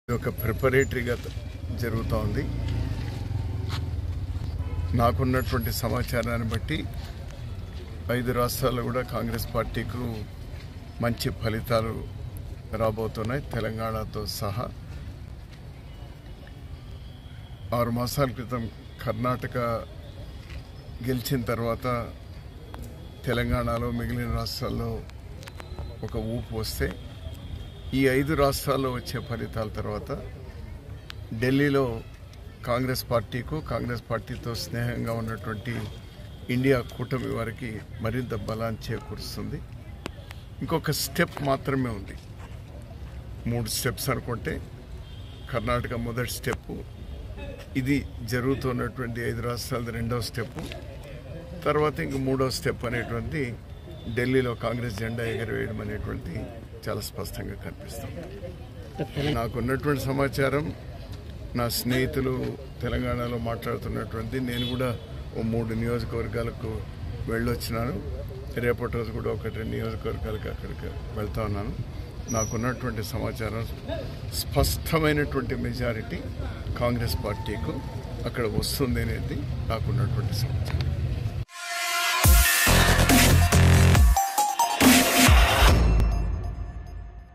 ఇది ఒక ప్రిపరేటరీగా జరుగుతూ ఉంది నాకున్నటువంటి సమాచారాన్ని బట్టి ఐదు రాష్ట్రాల్లో కూడా కాంగ్రెస్ పార్టీకు మంచి ఫలితాలు రాబోతున్నాయి తెలంగాణతో సహా ఆరు మాసాల క్రితం కర్ణాటక గెలిచిన తర్వాత తెలంగాణలో మిగిలిన రాష్ట్రాల్లో ఒక ఊపు వస్తే ఈ ఐదు రాష్ట్రాల్లో వచ్చే ఫలితాల తర్వాత ఢిల్లీలో కాంగ్రెస్ పార్టీకు కాంగ్రెస్ పార్టీతో స్నేహంగా ఉన్నటువంటి ఇండియా కూటమి వారికి మరింత బలాన్ని చేకూరుస్తుంది ఇంకొక స్టెప్ మాత్రమే ఉంది మూడు స్టెప్స్ అనుకుంటే కర్ణాటక మొదటి స్టెప్ ఇది జరుగుతున్నటువంటి ఐదు రాష్ట్రాలది రెండవ స్టెప్ తర్వాత ఇంక మూడో స్టెప్ అనేటువంటి ఢిల్లీలో కాంగ్రెస్ జెండా ఎగరవేయడం అనేటువంటి చాలా స్పష్టంగా కనిపిస్తుంది నాకు ఉన్నటువంటి సమాచారం నా స్నేహితులు తెలంగాణలో మాట్లాడుతున్నటువంటి నేను కూడా ఓ మూడు నియోజకవర్గాలకు వెళ్ళొచ్చినాను రేపటి రోజు కూడా ఒకటి రెండు నియోజకవర్గాలకు అక్కడికి వెళ్తా ఉన్నాను నాకున్నటువంటి సమాచారం స్పష్టమైనటువంటి మెజారిటీ కాంగ్రెస్ పార్టీకు అక్కడ వస్తుంది అనేది నాకున్నటువంటి సమాచారం